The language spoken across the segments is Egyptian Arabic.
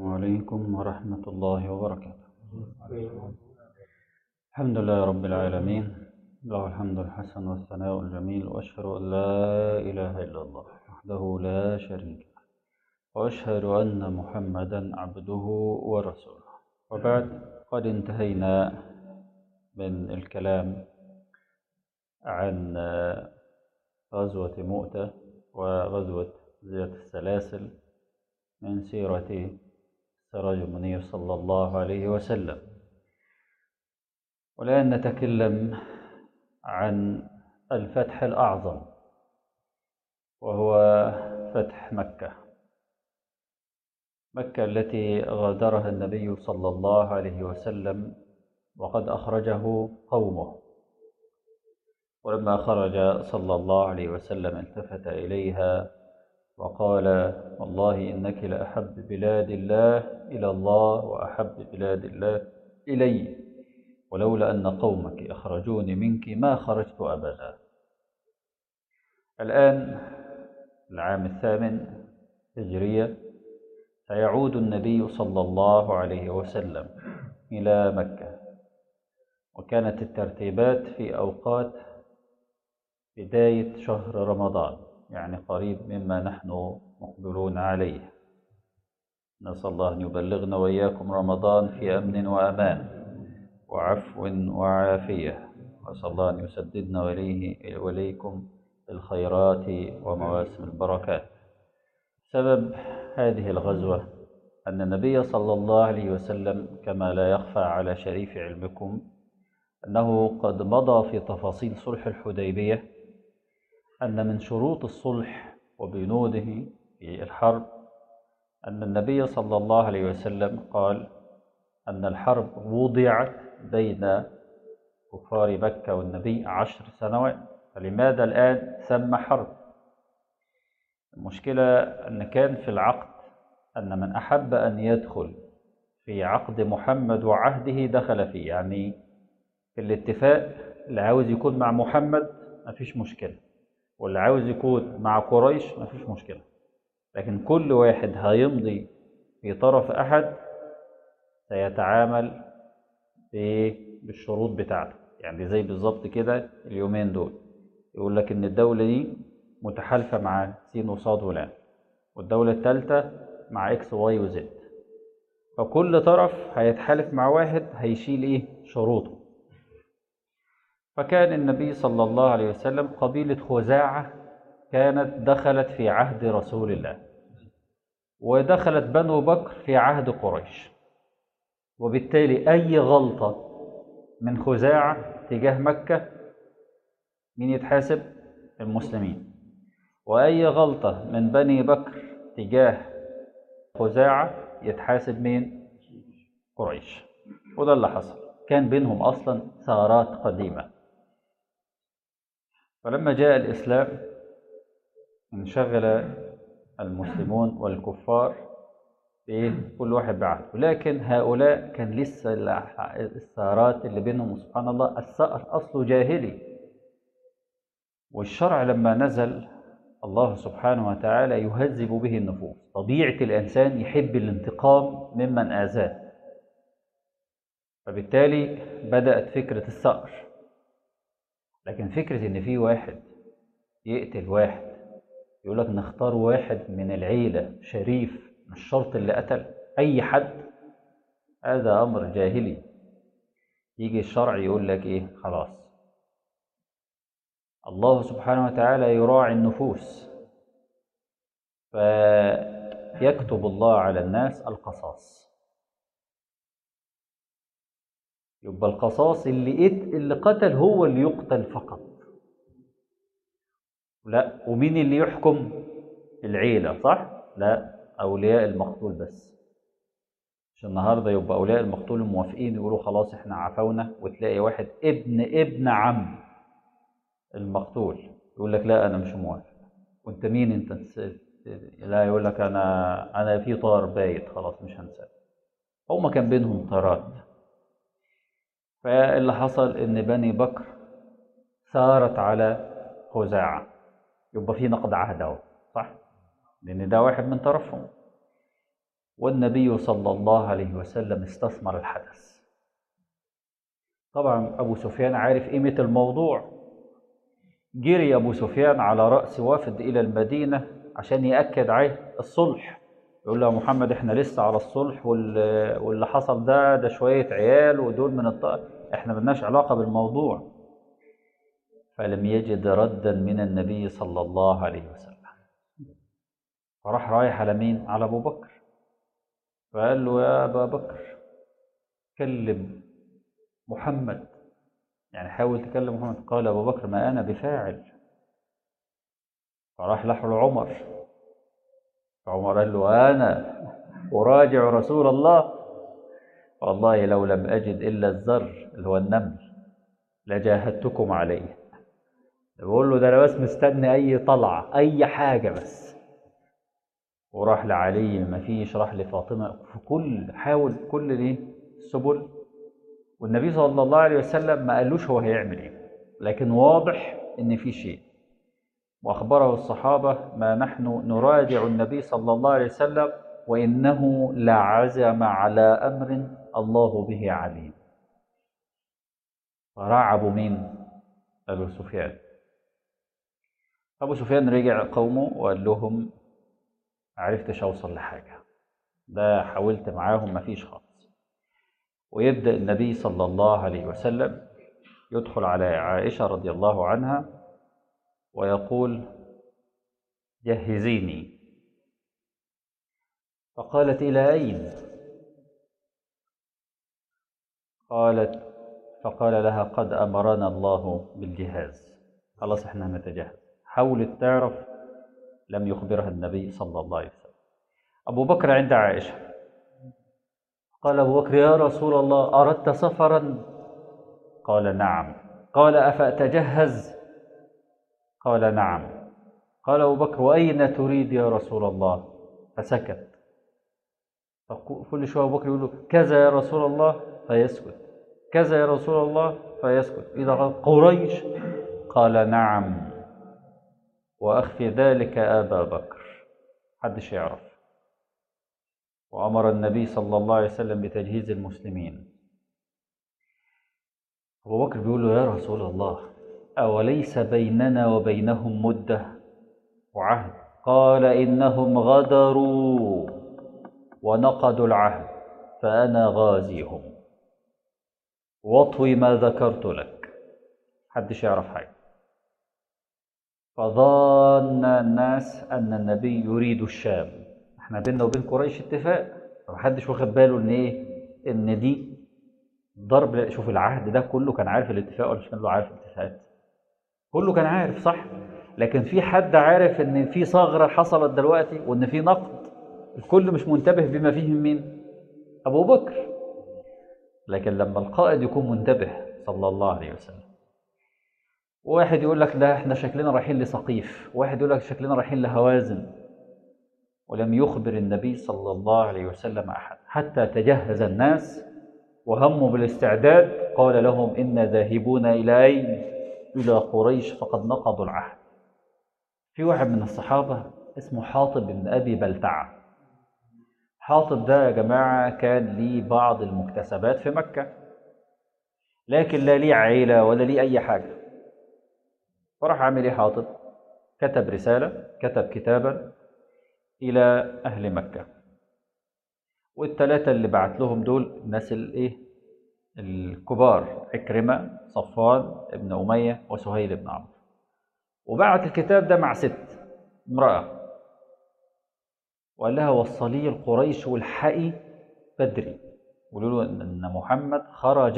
عليكم ورحمة الله وبركاته الحمد لله رب العالمين له الحمد الحسن والثناء الجميل وأشهد أن لا إله إلا الله وحده لا شريك له وأشهد أن محمدا عبده ورسوله وبعد قد انتهينا من الكلام عن غزوة مؤتة وغزوة ذات السلاسل من سيرة سراج المنير صلى الله عليه وسلم والآن نتكلم عن الفتح الأعظم وهو فتح مكة مكة التي غادرها النبي صلى الله عليه وسلم وقد أخرجه قومه ولما خرج صلى الله عليه وسلم التفت إليها وقال والله إنك لأحب بلاد الله إلى الله وأحب بلاد الله إلي ولولا أن قومك أخرجوني منك ما خرجت أبدا الآن العام الثامن هجرية سيعود النبي صلى الله عليه وسلم إلى مكة وكانت الترتيبات في أوقات بداية شهر رمضان يعني قريب مما نحن مقبلون عليه نسأل الله أن يبلغنا وإياكم رمضان في أمن وأمان وعفو وعافية وأسأل الله أن يسددنا وليه وليكم الخيرات ومواسم البركات سبب هذه الغزوة أن النبي صلى الله عليه وسلم كما لا يخفى على شريف علمكم أنه قد مضى في تفاصيل صلح الحديبية أن من شروط الصلح وبنوده في الحرب أن النبي صلى الله عليه وسلم قال أن الحرب وضعت بين كفار مكة والنبي عشر سنوات فلماذا الآن سمى حرب المشكلة أن كان في العقد أن من أحب أن يدخل في عقد محمد وعهده دخل فيه يعني في الاتفاق اللي عاوز يكون مع محمد مفيش مشكلة واللي عاوز يكون مع قريش مفيش مشكلة لكن كل واحد هيمضي في طرف أحد سيتعامل بالشروط بتاعته يعني زي بالظبط كده اليومين دول يقول لك إن الدولة دي متحالفة مع سين وصاد ولام والدولة الثالثة مع إكس واي وزد فكل طرف هيتحالف مع واحد هيشيل إيه شروطه فكان النبي صلى الله عليه وسلم قبيلة خزاعة كانت دخلت في عهد رسول الله ودخلت بنو بكر في عهد قريش وبالتالي أي غلطة من خزاعة تجاه مكة مين يتحاسب؟ المسلمين وأي غلطة من بني بكر تجاه خزاعة يتحاسب مين؟ قريش وده اللي حصل كان بينهم أصلا ثغرات قديمة فلما جاء الإسلام انشغل المسلمون والكفار بإيه؟ كل واحد بعهده لكن هؤلاء كان لسه الثغرات اللي بينهم سبحان الله الثأر أصله جاهلي والشرع لما نزل الله سبحانه وتعالى يهذب به النفوس طبيعة الإنسان يحب الانتقام ممن آذاه فبالتالي بدأت فكرة الثأر لكن فكرة إن في واحد يقتل واحد يقول لك نختار واحد من العيلة شريف مش شرط اللي قتل أي حد هذا أمر جاهلي يجي الشرع يقول لك إيه خلاص الله سبحانه وتعالى يراعي النفوس فيكتب الله على الناس القصاص يبقى القصاص اللي إت اللي قتل هو اللي يقتل فقط لا ومين اللي يحكم العيلة صح لا أولياء المقتول بس مش النهارده يبقى أولياء المقتول موافقين يقولوا خلاص احنا عفونا وتلاقي واحد ابن ابن عم المقتول يقول لك لا أنا مش موافق وأنت مين أنت لا يقول لك أنا أنا في طار بايت خلاص مش هنساه هما كان بينهم طارات فاللي حصل ان بني بكر ثارت على خزاعة يبقى في نقض عهد اهو صح لان ده واحد من طرفهم والنبي صلى الله عليه وسلم استثمر الحدث طبعا أبو سفيان عارف قيمة الموضوع جري أبو سفيان على رأس وافد إلى المدينة عشان يأكد عليه الصلح يقول له يا محمد احنا لسه على الصلح وال- واللي حصل ده ده شوية عيال ودول من الط... احنا ملناش علاقة بالموضوع فلم يجد ردا من النبي صلى الله عليه وسلم فراح رايح على مين؟ على أبو بكر فقال له يا أبا بكر كلم محمد يعني حاول تكلم محمد قال أبو بكر ما أنا بفاعل فراح له عمر فعمر قال له أنا أراجع رسول الله والله لو لم أجد إلا الزر اللي هو النمل لجاهدتكم عليه بقول له ده أنا بس مستني أي طلعة أي حاجة بس وراح لعلي ما فيش راح لفاطمة في كل حاول كل الايه السبل والنبي صلى الله عليه وسلم ما قالوش هو هيعمل ايه لكن واضح ان في شيء واخبره الصحابه ما نحن نراجع النبي صلى الله عليه وسلم وانه لعزم على امر الله به عليم فرعبوا مين ابو سفيان ابو سفيان رجع قومه وقال لهم عرفتش اوصل لحاجه ده حاولت معاهم مفيش خالص ويبدا النبي صلى الله عليه وسلم يدخل على عائشه رضي الله عنها ويقول جهزيني فقالت الى اين قالت فقال لها قد امرنا الله بالجهاز خلاص احنا هنتجهز حاولت تعرف لم يخبرها النبي صلى الله عليه وسلم أبو بكر عند عائشة قال أبو بكر يا رسول الله أردت سفرا قال نعم قال أفأتجهز قال نعم قال أبو بكر وأين تريد يا رسول الله فسكت فكل شوية أبو بكر يقول له كذا يا رسول الله فيسكت كذا يا رسول الله فيسكت إذا قال قريش قال نعم وأخفي ذلك أبا بكر محدش يعرف وأمر النبي صلى الله عليه وسلم بتجهيز المسلمين أبو بكر بيقول له يا رسول الله أوليس بيننا وبينهم مدة وعهد قال إنهم غدروا ونقضوا العهد فأنا غازيهم واطوي ما ذكرت لك محدش يعرف حاجة فظن الناس أن النبي يريد الشام احنا بيننا وبين قريش اتفاق محدش واخد باله ان ايه ان دي ضرب شوف العهد ده كله كان عارف الاتفاق ولا مش كان له عارف الاتفاقات كله كان عارف صح لكن في حد عارف ان في ثغره حصلت دلوقتي وان في نقد الكل مش منتبه بما فيهم مين ابو بكر لكن لما القائد يكون منتبه صلى الله عليه وسلم واحد يقول لك لا احنا شكلنا رايحين لسقيف واحد يقول لك شكلنا رايحين لهوازن ولم يخبر النبي صلى الله عليه وسلم احد حتى تجهز الناس وهموا بالاستعداد قال لهم إنا ذاهبون إلى أين؟ إلى قريش فقد نقضوا العهد في واحد من الصحابة اسمه حاطب بن أبي بلتعة حاطب ده يا جماعة كان ليه بعض المكتسبات في مكة لكن لا ليه عيلة ولا ليه أي حاجة فراح عامل إيه حاطب؟ كتب رسالة كتب كتابا إلى أهل مكة والثلاثة اللي بعت لهم دول الناس الايه الكبار عكرمة صفوان ابن أمية وسهيل بن عمرو وبعت الكتاب ده مع ست امرأة وقال لها وصلي القريش والحقي بدري قولوا له ان محمد خرج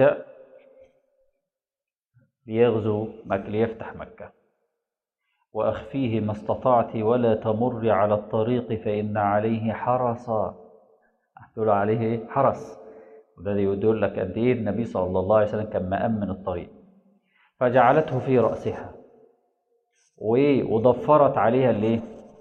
ليغزو مكة ليفتح مكة وأخفيه ما استطعت ولا تمر على الطريق فإن عليه حرسا تقول عليه ايه حرس وده يدل لك قد ايه النبي صلى الله عليه وسلم كان مأمن الطريق فجعلته في رأسها وايه وضفرت عليها الايه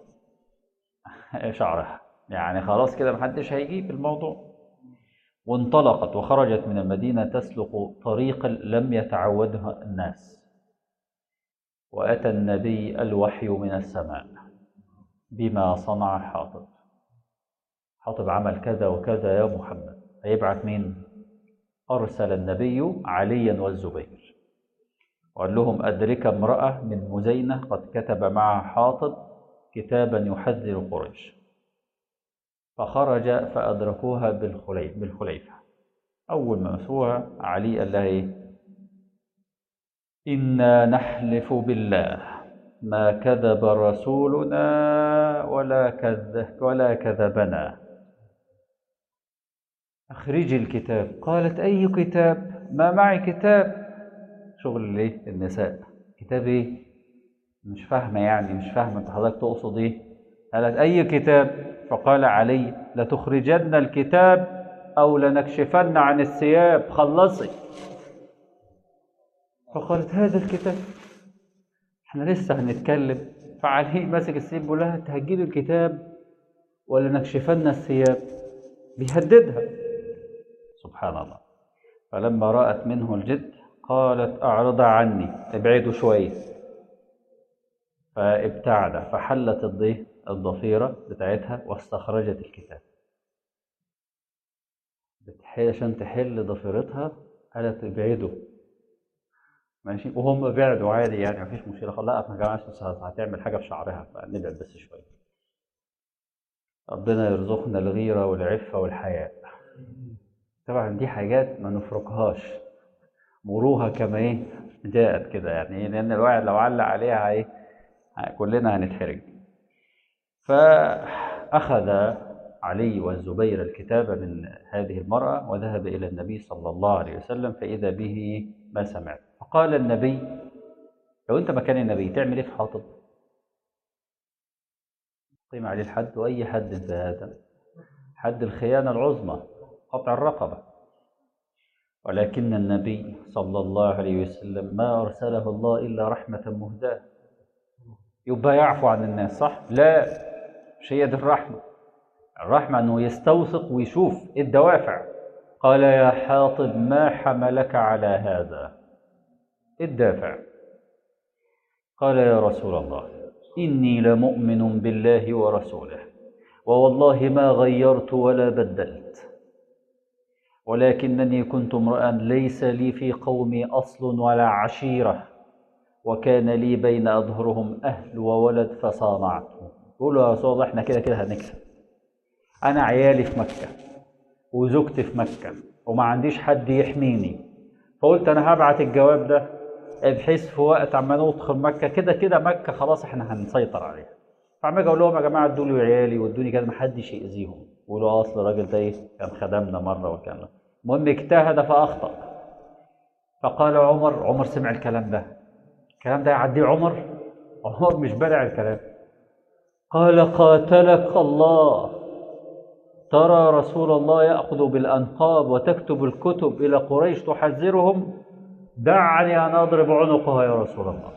شعرها يعني خلاص كده محدش هيجيب الموضوع وانطلقت وخرجت من المدينة تسلك طريقا لم يتعودها الناس وأتى النبي الوحي من السماء بما صنع حاطب حاطب عمل كذا وكذا يا محمد هيبعت مين أرسل النبي عليا والزبير وقال لهم أدرك امرأة من مزينة قد كتب معها حاطب كتابا يحذر قريش فخرج فأدركوها بالخليف بالخليفة أول ما مسوها علي قال لها إيه إنا نحلف بالله ما كذب رسولنا ولا كذب ولا كذبنا أخرجي الكتاب قالت أي كتاب ما معي كتاب شغل ليه النساء كتاب إيه مش فاهمة يعني مش فاهمة أنت حضرتك تقصد إيه قالت أي كتاب فقال علي لتخرجن الكتاب أو لنكشفن عن الثياب خلصي فقالت هذا الكتاب احنا لسه هنتكلم فعلي ماسك السيف بيقول لها انت هتجيب الكتاب ولا نكشفن الثياب بيهددها سبحان الله فلما رأت منه الجد قالت أعرض عني ابعدوا شوية فابتعد فحلت الضي الضفيرة بتاعتها واستخرجت الكتاب بتحل عشان تحل ضفيرتها قالت ابعدوا ماشي وهم بعدوا عادي يعني مفيش مشكله خلاص لا ما جماعه بس هتعمل حاجه في شعرها فنبعد بس شويه ربنا يرزقنا الغيره والعفه والحياء طبعا دي حاجات ما نفرقهاش مروها كما ايه جاءت كده يعني إيه؟ لان الواحد لو علق عليها ايه كلنا هنتحرج فاخذ علي والزبير الكتاب من هذه المرأة وذهب إلى النبي صلى الله عليه وسلم فإذا به ما سمعت فقال النبي لو أنت مكان النبي تعمل إيه في حاطب؟ قيم عليه الحد وأي حد في هذا حد الخيانة العظمى قطع الرقبة ولكن النبي صلى الله عليه وسلم ما أرسله الله إلا رحمة مهداة يبقى يعفو عن الناس صح؟ لا مش هي دي الرحمة الرحمة أنه يستوثق ويشوف إيه الدوافع قال يا حاطب ما حملك على هذا إيه الدافع قال يا رسول الله إني لمؤمن بالله ورسوله ووالله ما غيرت ولا بدلت ولكنني كنت امرأ ليس لي في قومي أصل ولا عشيرة وكان لي بين أظهرهم أهل وولد فصانعت يقولوا يا رسول الله احنا كده كده هنكسب أنا عيالي في مكة وزوجتي في مكة وما عنديش حد يحميني فقلت أنا هبعت الجواب ده بحيث في وقت عما ندخل مكة كده كده مكة خلاص احنا هنسيطر عليها فعمال اقول لهم يا جماعة ادوا لي عيالي وادوني كده محدش يأذيهم يقولوا اصل الراجل ده ايه كان خدمنا مرة والكلام ده المهم اجتهد فأخطأ فقال عمر عمر سمع الكلام ده الكلام ده يعديه عمر عمر مش بلع الكلام قال قاتلك الله ترى رسول الله يأخذ بالأنقاب وتكتب الكتب إلى قريش تحذرهم دعني أن أضرب عنقها يا رسول الله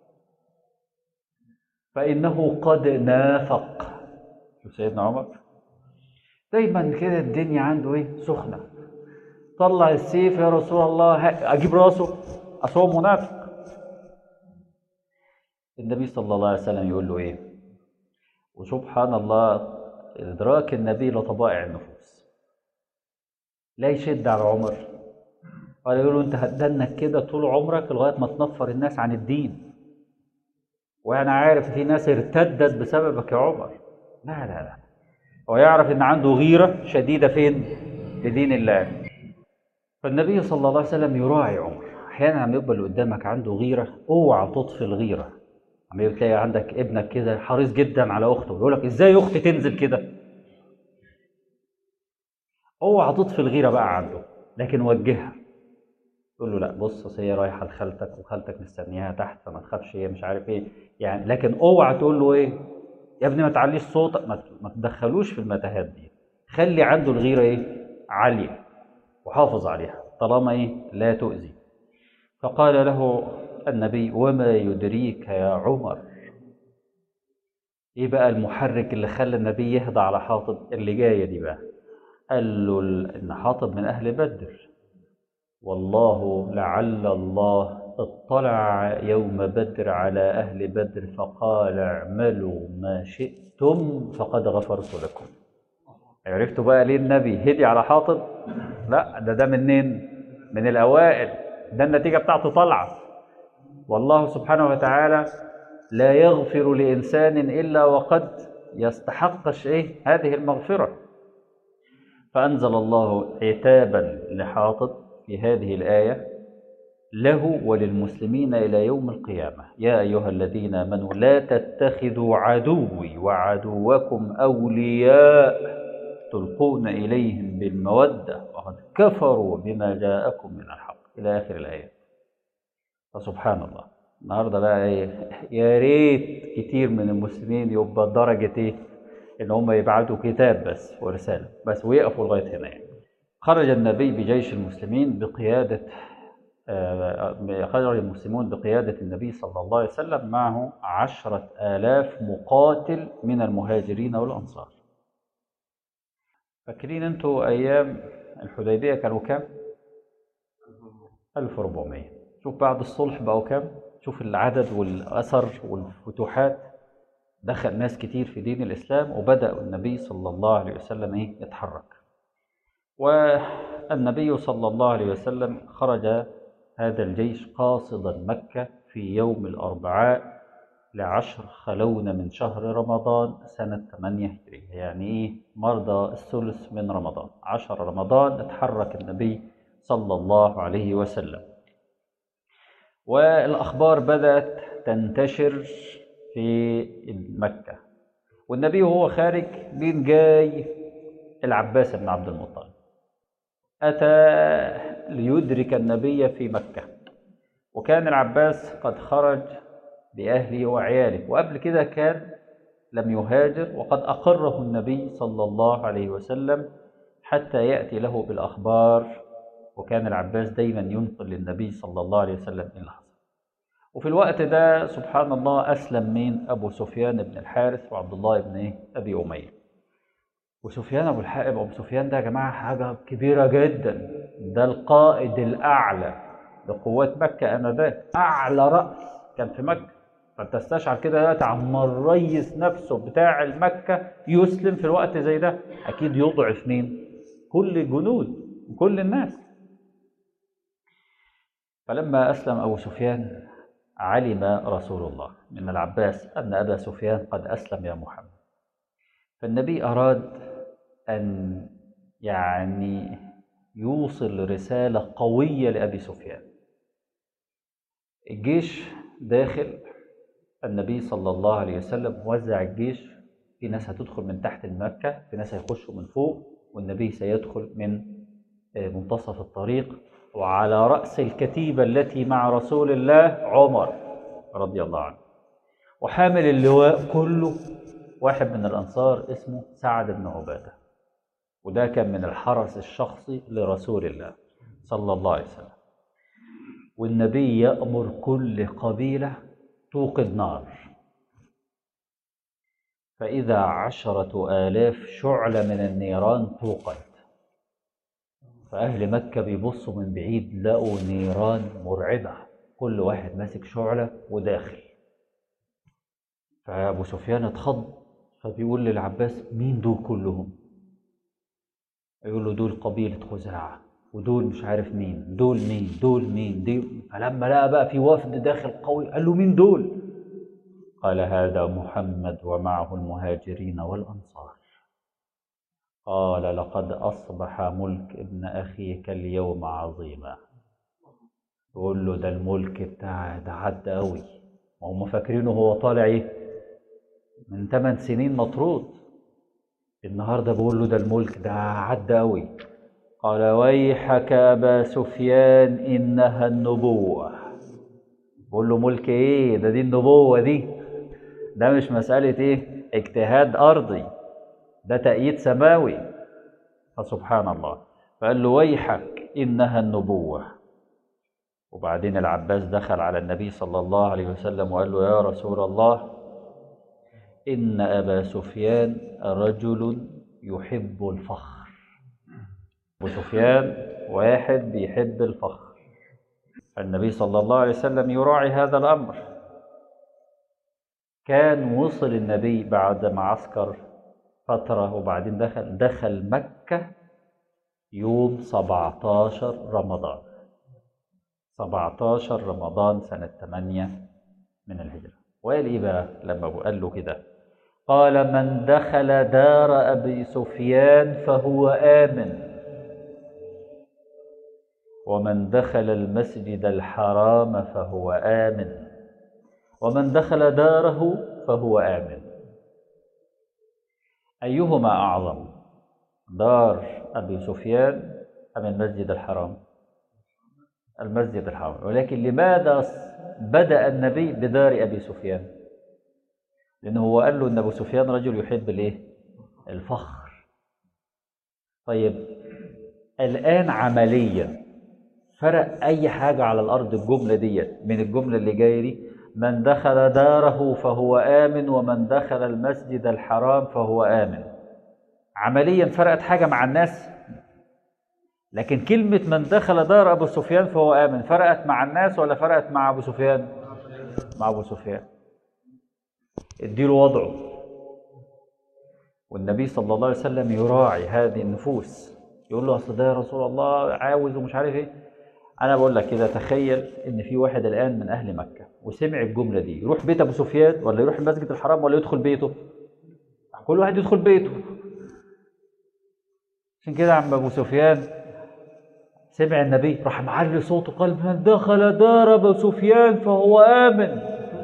فإنه قد نافق شوف سيدنا عمر دايما كده الدنيا عنده ايه سخنة طلع السيف يا رسول الله أجيب راسه أصل هو منافق النبي صلى الله عليه وسلم يقول له ايه وسبحان الله إدراك النبي لطبائع النفوس لا يشد على عمر ولا يقول له أنت هتدنك كده طول عمرك لغاية ما تنفر الناس عن الدين وأنا عارف في ناس ارتدت بسببك يا عمر لا لا لا هو يعرف إن عنده غيرة شديدة فين؟ لدين الله فالنبي صلى الله عليه وسلم يراعي عمر أحيانا لما يبقى اللي قدامك عنده غيرة اوعى تطفي الغيرة عم تلاقي عندك ابنك كده حريص جدا على اخته يقول لك ازاي اختي تنزل كده اوعى تطفي الغيره بقى عنده لكن وجهها تقول له لا بص أصل هي رايحه لخالتك وخالتك مستنياها تحت فما تخافش هي مش عارف ايه يعني لكن اوعى تقول له ايه يا ابني ما تعليش صوتك ما ما تدخلوش في المتاهات دي خلي عنده الغيره ايه عاليه وحافظ عليها طالما ايه لا تؤذي فقال له النبي وما يدريك يا عمر ايه بقى المحرك اللي خلى النبي يهدى على حاطب اللي جايه دي بقى قال له ان حاطب من اهل بدر والله لعل الله اطلع يوم بدر على اهل بدر فقال اعملوا ما شئتم فقد غفرت لكم عرفتوا بقى ليه النبي هدي على حاطب لا ده ده منين من الاوائل ده النتيجه بتاعته طالعه والله سبحانه وتعالى لا يغفر لانسان الا وقد يستحق ايه هذه المغفره فانزل الله عتابا لحاطب في هذه الايه له وللمسلمين الى يوم القيامه يا ايها الذين امنوا لا تتخذوا عدوي وعدوكم اولياء تلقون إليهم بالمودة وقد كفروا بما جاءكم من الحق إلى آخر الآية فسبحان الله النهاردة بقى إيه يا ريت كتير من المسلمين يبقى درجة إيه إن هم يبعتوا كتاب بس ورسالة بس ويقفوا لغاية هنا يعني خرج النبي بجيش المسلمين بقيادة خرج المسلمون بقيادة النبي صلى الله عليه وسلم معه عشرة آلاف مقاتل من المهاجرين والأنصار فاكرين انتوا ايام الحديبيه كانوا كام 1400 شوف بعد الصلح بقوا كام شوف العدد والاثر والفتوحات دخل ناس كتير في دين الاسلام وبدا النبي صلى الله عليه وسلم ايه يتحرك والنبي صلى الله عليه وسلم خرج هذا الجيش قاصدا مكه في يوم الاربعاء لعشر خلون من شهر رمضان سنة 8 هجرية يعني إيه مرضى الثلث من رمضان عشر رمضان اتحرك النبي صلى الله عليه وسلم والأخبار بدأت تنتشر في مكة والنبي وهو خارج مين جاي العباس بن عبد المطلب أتى ليدرك النبي في مكة وكان العباس قد خرج بأهله وعياله وقبل كده كان لم يهاجر وقد أقره النبي صلى الله عليه وسلم حتى يأتي له بالأخبار وكان العباس دايما ينقل للنبي صلى الله عليه وسلم إيه اللي حصل وفي الوقت ده سبحان الله أسلم مين أبو سفيان بن الحارث وعبد الله بن إيه أبي أمية وسفيان أبو الحائب أبو سفيان ده يا جماعة حاجة كبيرة جدا ده القائد الأعلى لقوات مكة آنذاك أعلى رأس كان في مكة فانت استشعر كده دلوقتي عما الريس نفسه بتاع المكة يسلم في الوقت زي ده أكيد يضعف مين؟ كل الجنود كل الناس فلما أسلم أبو سفيان علم رسول الله من العباس أن أبا سفيان قد أسلم يا محمد فالنبي أراد أن يعني يوصل رسالة قوية لأبي سفيان الجيش داخل النبي صلى الله عليه وسلم وزع الجيش في ناس هتدخل من تحت المكة في ناس هيخشوا من فوق والنبي سيدخل من منتصف الطريق وعلى رأس الكتيبة التي مع رسول الله عمر رضي الله عنه وحامل اللواء كله واحد من الأنصار اسمه سعد بن عبادة وده كان من الحرس الشخصي لرسول الله صلى الله عليه وسلم والنبي يأمر كل قبيلة توقد نار فإذا عشرة آلاف شعلة من النيران توقد فأهل مكة بيبصوا من بعيد لقوا نيران مرعبة كل واحد ماسك شعلة وداخل فأبو سفيان اتخض فبيقول للعباس مين دول كلهم يقول له دول قبيلة خزاعة ودول مش عارف مين دول مين دول مين دي فلما لقى بقى في وفد داخل قوي قال له مين دول قال هذا محمد ومعه المهاجرين والأنصار قال لقد أصبح ملك ابن أخيك اليوم عظيما يقول له ده الملك بتاعه ده عدى قوي وهم فاكرينه هو طالع ايه من 8 سنين مطرود النهارده بقول له ده الملك ده عدى قوي قال ويحك أبا سفيان إنها النبوة بقول له ملك إيه ده دي النبوة دي ده مش مسألة إيه اجتهاد أرضي ده تأييد سماوي فسبحان الله فقال له ويحك إنها النبوة وبعدين العباس دخل على النبي صلى الله عليه وسلم وقال له يا رسول الله إن أبا سفيان رجل يحب الفخر أبو سفيان واحد بيحب الفخر النبي صلى الله عليه وسلم يراعي هذا الأمر كان وصل النبي بعد معسكر فترة وبعدين دخل دخل مكة يوم 17 رمضان 17 رمضان سنة 8 من الهجرة وقال إيه بقى لما قال له كده قال من دخل دار أبي سفيان فهو آمن ومن دخل المسجد الحرام فهو آمن ومن دخل داره فهو آمن أيهما أعظم دار أبي سفيان أم المسجد الحرام المسجد الحرام ولكن لماذا بدأ النبي بدار أبي سفيان لأنه هو قال له أن أبو سفيان رجل يحب الإيه الفخر طيب الآن عمليا فرق أي حاجة على الأرض الجملة ديت من الجملة اللي جاية دي من دخل داره فهو آمن ومن دخل المسجد الحرام فهو آمن عمليا فرقت حاجة مع الناس لكن كلمة من دخل دار أبو سفيان فهو آمن فرقت مع الناس ولا فرقت مع أبو سفيان مع أبو سفيان اديله وضعه والنبي صلى الله عليه وسلم يراعي هذه النفوس يقول له أصل ده يا رسول الله عاوز ومش عارف إيه أنا بقول لك كده تخيل إن في واحد الآن من أهل مكة وسمع الجملة دي يروح بيت أبو سفيان ولا يروح المسجد الحرام ولا يدخل بيته كل واحد يدخل بيته عشان كده عم أبو سفيان سمع النبي راح معلي صوته قال من دخل دار ابو سفيان فهو امن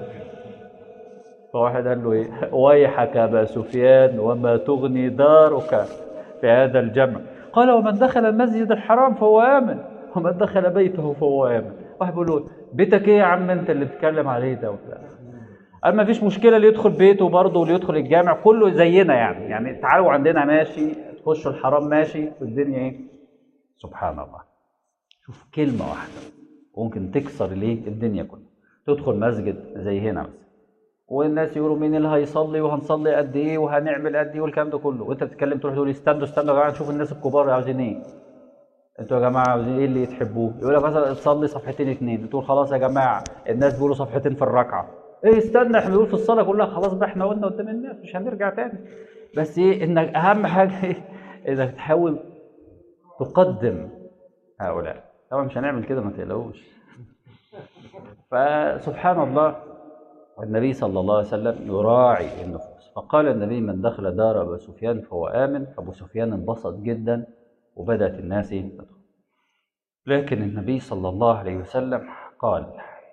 فواحد قال له ايه ويحك ابا سفيان وما تغني دارك في هذا الجمع قال ومن دخل المسجد الحرام فهو امن ومن دخل بيته فهو امن واحد بيقول له بيتك ايه يا عم انت اللي بتتكلم عليه ده وبتاع قال ما فيش مشكله اللي يدخل بيته برضه واللي يدخل الجامع كله زينا يعني يعني تعالوا عندنا ماشي تخشوا الحرام ماشي والدنيا ايه سبحان الله شوف كلمة واحدة ممكن تكسر ليه الدنيا كلها تدخل مسجد زي هنا مثلا والناس يقولوا مين اللي هيصلي وهنصلي قد ايه وهنعمل قد ايه والكلام ده كله وانت بتتكلم تروح تقول استنوا استنوا يا جماعه نشوف الناس الكبار عاوزين ايه انتوا يا جماعه عاوزين ايه اللي تحبوه يقول لك مثلا تصلي صفحتين اتنين تقول خلاص يا جماعه الناس بيقولوا صفحتين في الركعه ايه استنى احنا بنقول في الصلاه كلها خلاص بقى احنا قلنا قدام الناس مش هنرجع تاني بس ايه انك اهم حاجه ايه انك تحاول تقدم هؤلاء طبعا مش هنعمل كده ما تقلقوش فسبحان الله النبي صلى الله عليه وسلم يراعي النفوس فقال النبي من دخل دار ابو سفيان فهو امن ابو سفيان انبسط جدا وبدات الناس تدخل لكن النبي صلى الله عليه وسلم قال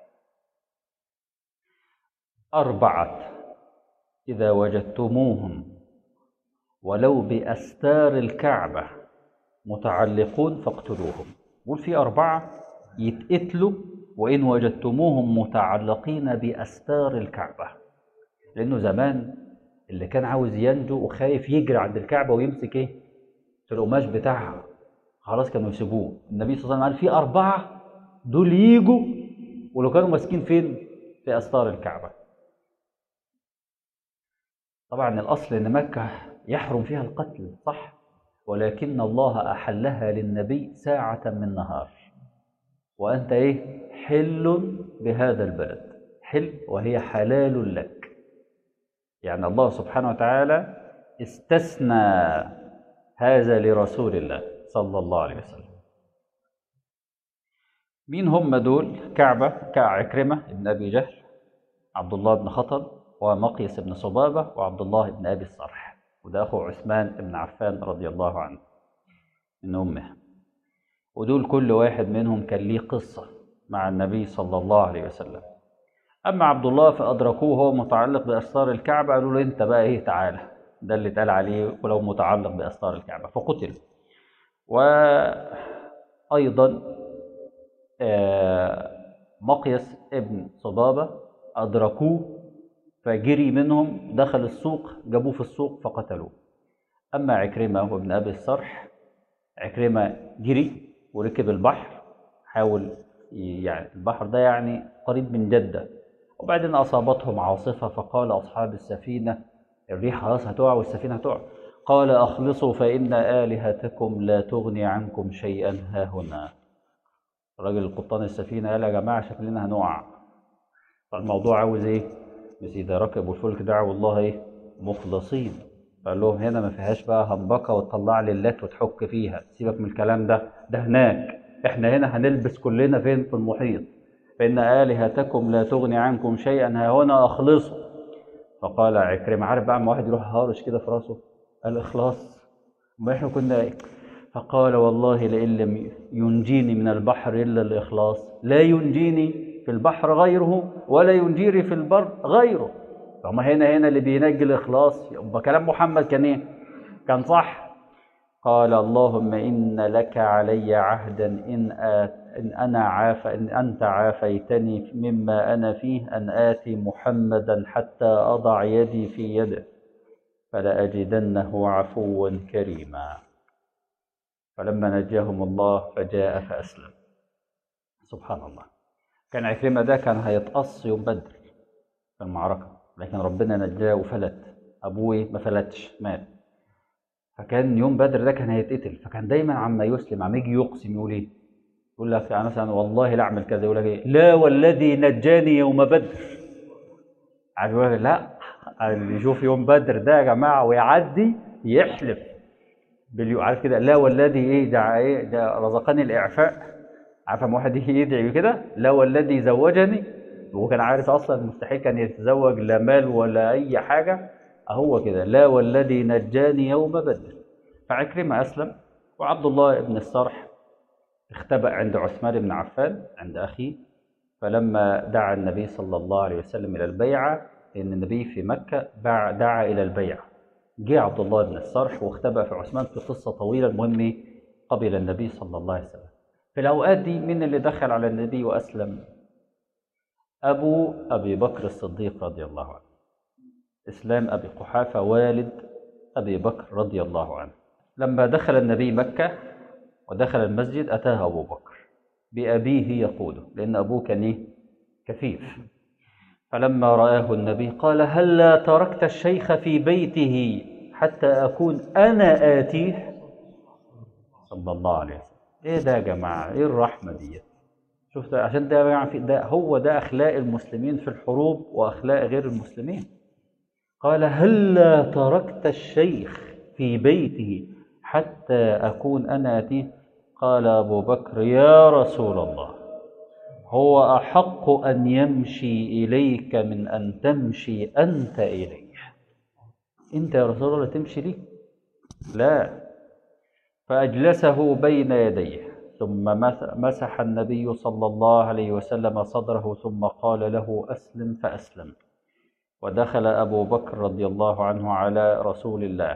اربعه اذا وجدتموهم ولو باستار الكعبه متعلقون فاقتلوهم بقول في أربعة يتقتلوا وإن وجدتموهم متعلقين بأستار الكعبة لأنه زمان اللي كان عاوز ينجو وخايف يجري عند الكعبة ويمسك إيه؟ في القماش بتاعها خلاص كانوا يسيبوه النبي صلى الله عليه وسلم قال في أربعة دول يجوا ولو كانوا ماسكين فين؟ في أستار الكعبة طبعا الأصل إن مكة يحرم فيها القتل صح؟ ولكن الله أحلها للنبي ساعة من نهار وأنت إيه حل بهذا البلد حل وهي حلال لك يعني الله سبحانه وتعالى استثنى هذا لرسول الله صلى الله عليه وسلم مين هم دول كعبة كعكرمة ابن أبي جهل عبد الله بن خطب ومقيس بن صبابة وعبد الله بن أبي الصرح وده أخو عثمان بن عفان رضي الله عنه من أمه ودول كل واحد منهم كان ليه قصة مع النبي صلى الله عليه وسلم أما عبد الله فأدركوه هو متعلق بأستار الكعبة قالوا له أنت بقى إيه تعالى ده اللي اتقال عليه ولو متعلق بأستار الكعبة فقتل وأيضا مقيس ابن صبابة أدركوه فجري منهم دخل السوق جابوه في السوق فقتلوه أما عكرمة وابن أبي الصرح عكرمة جري وركب البحر حاول يعني البحر ده يعني قريب من جدة وبعدين أصابتهم عاصفة فقال أصحاب السفينة الريح خلاص هتقع والسفينة هتقع قال أخلصوا فإن آلهتكم لا تغني عنكم شيئا ها هنا الراجل القبطان السفينة قال يا جماعة شكلنا هنقع فالموضوع عاوز إيه؟ بس إذا ركبوا الفلك دعوا الله إيه؟ مخلصين فقال لهم هنا ما فيهاش بقى همبكه وتطلع لي اللات وتحك فيها سيبك من الكلام ده ده هناك احنا هنا هنلبس كلنا فين في المحيط فان الهتكم لا تغني عنكم شيئا ها هنا اخلصوا فقال عكرمه عارف بقى ما واحد يروح هارش كده في راسه الاخلاص ما احنا كنا فقال والله لئن لم ينجيني من البحر الا الاخلاص لا ينجيني في البحر غيره ولا ينجيني في البر غيره فما هنا هنا اللي بينجي الاخلاص يبقى كلام محمد كان ايه كان صح قال اللهم ان لك علي عهدا ان آت ان انا عاف ان انت عافيتني مما انا فيه ان اتي محمدا حتى اضع يدي في يده فلاجدنه عفوا كريما فلما نجاهم الله فجاء فاسلم سبحان الله كان عكرمه ده كان هيتقص يوم بدر في المعركه لكن ربنا نجاه وفلت ابوه ما فلتش مات فكان يوم بدر ده كان هيتقتل فكان دايما عما يسلم عم يجي يقسم يقول ايه يقول لك يعني مثلا والله لا اعمل كذا يقول لك ايه لا والذي نجاني يوم بدر عارف يقول لك لا اللي يشوف يوم بدر ده يا جماعه ويعدي يحلف باليو عارف كده لا والذي ايه ده ايه ده رزقني الاعفاء عارف لما واحد يجي يدعي كده لا والذي زوجني وهو كان عارف اصلا مستحيل كان يتزوج لا مال ولا اي حاجه هو كده لا والذي نجاني يوم بدر فعكرمه اسلم وعبد الله بن الصرح اختبأ عند عثمان بن عفان عند اخيه فلما دعا النبي صلى الله عليه وسلم الى البيعه لان النبي في مكه دعا الى البيعه جه عبد الله بن الصرح واختبأ في عثمان في قصه طويله المهم قبل النبي صلى الله عليه وسلم في الاوقات دي مين اللي دخل على النبي واسلم أبو أبي بكر الصديق رضي الله عنه إسلام أبي قحافة والد أبي بكر رضي الله عنه لما دخل النبي مكة ودخل المسجد أتاه أبو بكر بأبيه يقوده لأن أبوه كان إيه؟ كفيف فلما رآه النبي قال هلا هل تركت الشيخ في بيته حتى أكون أنا آتيه صلى الله عليه وسلم إيه ده يا جماعة إيه الرحمة دي شفت عشان ده يعني ده هو ده اخلاق المسلمين في الحروب واخلاق غير المسلمين قال هلا هل تركت الشيخ في بيته حتى اكون انا اتيه قال ابو بكر يا رسول الله هو احق ان يمشي اليك من ان تمشي انت اليه انت يا رسول الله تمشي ليه لا فاجلسه بين يديه ثم مسح النبي صلى الله عليه وسلم صدره ثم قال له اسلم فاسلم ودخل ابو بكر رضي الله عنه على رسول الله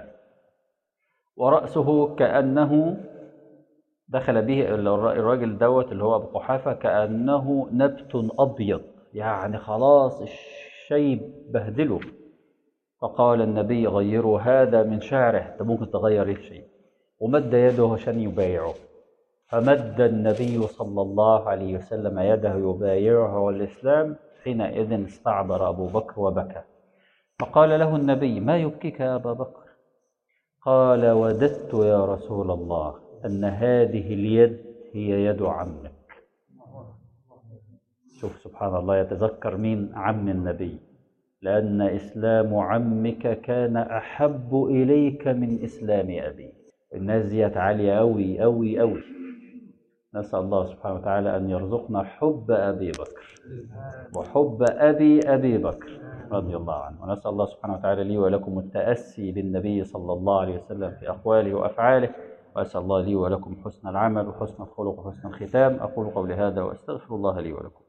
وراسه كانه دخل به الراجل دوت اللي هو ابو قحافه كانه نبت ابيض يعني خلاص الشيب بهدله فقال النبي غيروا هذا من شعره انت ممكن تغير الشيء ومد يده عشان يبايعه فمد النبي صلى الله عليه وسلم يده يبايعه الإسلام حينئذ استعبر أبو بكر وبكى فقال له النبي ما يبكيك يا أبا بكر قال وددت يا رسول الله أن هذه اليد هي يد عمك شوف سبحان الله يتذكر مين عم النبي لأن إسلام عمك كان أحب إليك من إسلام أبي الناس ديت عالية أوي أوي أوي نسأل الله سبحانه وتعالى أن يرزقنا حب أبي بكر وحب أبي أبي بكر رضي الله عنه ونسأل الله سبحانه وتعالى لي ولكم التأسي بالنبي صلى الله عليه وسلم في أقواله وأفعاله وأسأل الله لي ولكم حسن العمل وحسن الخلق وحسن الختام أقول قولي هذا وأستغفر الله لي ولكم